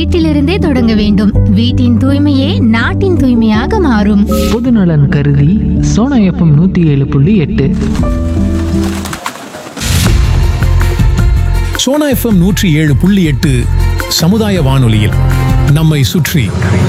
வீட்டிலிருந்தே தொடங்க வேண்டும் வீட்டின் தூய்மையே நாட்டின் தூய்மையாக மாறும் பொதுநலன் கருதி சோனா எஃப்எம் நூற்றி ஏழு புள்ளி எட்டு சோனா எஃப்எம் நூற்றி ஏழு புள்ளி எட்டு சமுதாய வானொலியில் நம்மை சுற்றி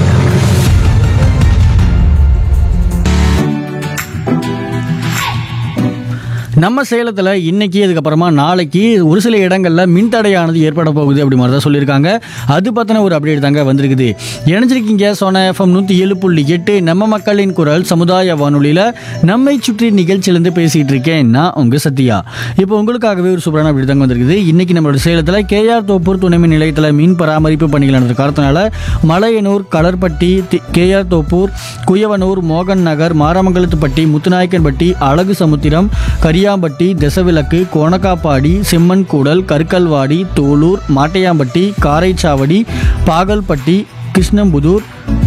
நம்ம சேலத்தில் இன்னைக்கு அதுக்கப்புறமா நாளைக்கு ஒரு சில இடங்களில் மின்தடையானது ஏற்பட போகுது அப்படி மாதிரி தான் சொல்லியிருக்காங்க அது பற்றின ஒரு அப்டேட் தாங்க வந்திருக்குது இணைஞ்சிருக்கீங்க சோனா எஃப்எம் நூற்றி ஏழு புள்ளி எட்டு நம்ம மக்களின் குரல் சமுதாய வானொலியில் நம்மை சுற்றி நிகழ்ச்சியிலேருந்து பேசிகிட்டு இருக்கேன் நான் உங்கள் சத்யா இப்போ உங்களுக்காகவே ஒரு சூப்பரான அப்டேட் தாங்க வந்திருக்குது இன்னைக்கு நம்மளோட சேலத்தில் கேஆர் தோப்பூர் துணைமின் நிலையத்தில் மீன் பராமரிப்பு பணிகள் நடந்த காரணத்தினால மலையனூர் கடற்பட்டி தி- கேஆர் தோப்பூர் குயவனூர் மோகன் நகர் மாராமங்கலத்துப்பட்டி முத்துநாயக்கன்பட்டி அழகு சமுத்திரம் கரியாம்பட்டி தெசவிலக்கு கோணக்காப்பாடி செம்மன்கூடல் கருக்கல்வாடி தோலூர் மாட்டையாம்பட்டி காரைச்சாவடி பாகல்பட்டி கிருஷ்ணம்புதூர்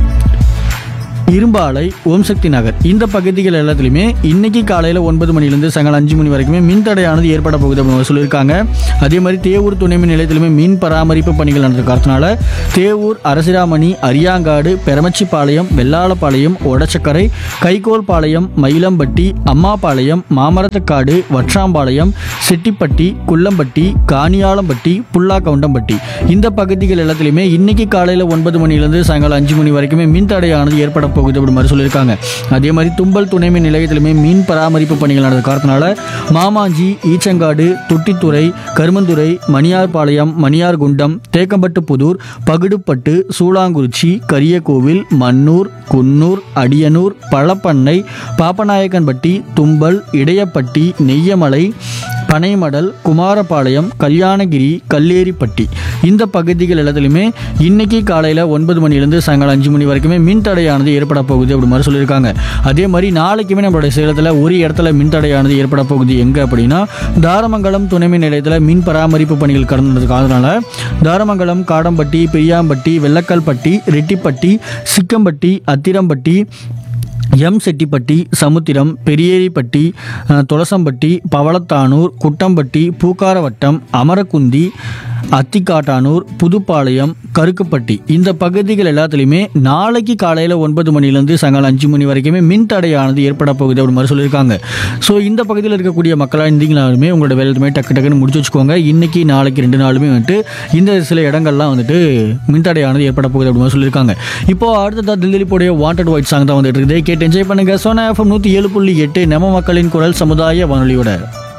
இரும்பாலை ஓம் சக்தி நகர் இந்த பகுதிகள் எல்லாத்துலேயுமே இன்னைக்கு காலையில் ஒன்பது மணிலேருந்து சாயங்காலம் அஞ்சு மணி வரைக்குமே மின்தடையானது ஏற்பட போகுது அப்படின்னு சொல்லியிருக்காங்க அதே மாதிரி தேவூர் துணை மின் நிலையத்திலுமே மின் பராமரிப்பு பணிகள் நடந்த காரணத்தினால தேவூர் அரசிராமணி அரியாங்காடு பெரமச்சிப்பாளையம் வெள்ளாளப்பாளையம் ஒடச்சக்கரை கைகோல்பாளையம் மயிலம்பட்டி அம்மாபாளையம் மாமரத்துக்காடு வற்றாம்பாளையம் செட்டிப்பட்டி குள்ளம்பட்டி காணியாளம்பட்டி புல்லாக்கவுண்டம்பட்டி இந்த பகுதிகள் எல்லாத்துலேயுமே இன்னைக்கு காலையில் ஒன்பது மணிலேருந்து சாயங்காலம் அஞ்சு மணி வரைக்குமே மின் தடையானது ஏற்பட போகுது அப்படி மாதிரி சொல்லியிருக்காங்க அதே மாதிரி தும்பல் துணை மின் நிலையத்திலுமே மீன் பராமரிப்பு பணிகள் நடந்த காரணத்தினால மாமாஞ்சி ஈச்சங்காடு தொட்டித்துறை கருமந்துறை மணியார்பாளையம் மணியார்குண்டம் தேக்கம்பட்டு புதூர் பகுடுப்பட்டு சூளாங்குறிச்சி கரியக்கோவில் மன்னூர் குன்னூர் அடியனூர் பழப்பண்ணை பாப்பநாயக்கன்பட்டி தும்பல் இடையப்பட்டி நெய்யமலை பனைமடல் குமாரபாளையம் கல்யாணகிரி கல்லேரிப்பட்டி இந்த பகுதிகள் எல்லாத்துலேயுமே இன்னைக்கு காலையில் ஒன்பது மணிலேருந்து சாயங்காலம் அஞ்சு மணி வரைக்குமே மின் தடையானது ஏற்பட போகுது அப்படி மாதிரி சொல்லியிருக்காங்க அதே மாதிரி நாளைக்குமே நம்மளுடைய சேலத்தில் ஒரு இடத்துல மின் தடையானது ஏற்பட போகுது எங்கே அப்படின்னா தாரமங்கலம் துணைமின் நிலையத்தில் மின் பராமரிப்பு பணிகள் கடந்ததுக்கு அதனால தாரமங்கலம் காடம்பட்டி பெரியாம்பட்டி வெள்ளக்கல்பட்டி ரெட்டிப்பட்டி சிக்கம்பட்டி அத்திரம்பட்டி எம் செட்டிப்பட்டி சமுத்திரம் பெரியேரிப்பட்டி அஹ், தொலசம்பட்டி பவளத்தானூர் குட்டம்பட்டி பூக்காரவட்டம் அமரக்குந்தி அத்திக்காட்டானூர் புதுப்பாளையம் கருக்குப்பட்டி இந்த பகுதிகள் எல்லாத்துலேயுமே நாளைக்கு காலையில் ஒன்பது மணிலேருந்து சாயங்காலம் அஞ்சு மணி வரைக்குமே மின் தடையானது ஏற்பட போகுது அப்படி மாதிரி சொல்லியிருக்காங்க ஸோ இந்த பகுதியில் இருக்கக்கூடிய மக்களாக இருந்தீங்கனாலுமே உங்களோட வேலையுமே டக்கு டக்குன்னு முடிச்சு வச்சுக்கோங்க இன்னைக்கு நாளைக்கு ரெண்டு நாளுமே வந்துட்டு இந்த சில இடங்கள்லாம் வந்துட்டு மின்தடையானது ஏற்பட போகுது அப்படி மாதிரி சொல்லியிருக்காங்க இப்போ அடுத்ததாக தில்லிப்போடைய வாண்டட் ஒயிட் சாங் தான் வந்துட்டு இருக்குது கேட்டு என்ஜாய் பண்ணுங்க சோனா எஃப்எம் நூற்றி ஏழு புள்ளி எட்டு நம்ம மக்களின் குரல் சமுதாய வானொலியோட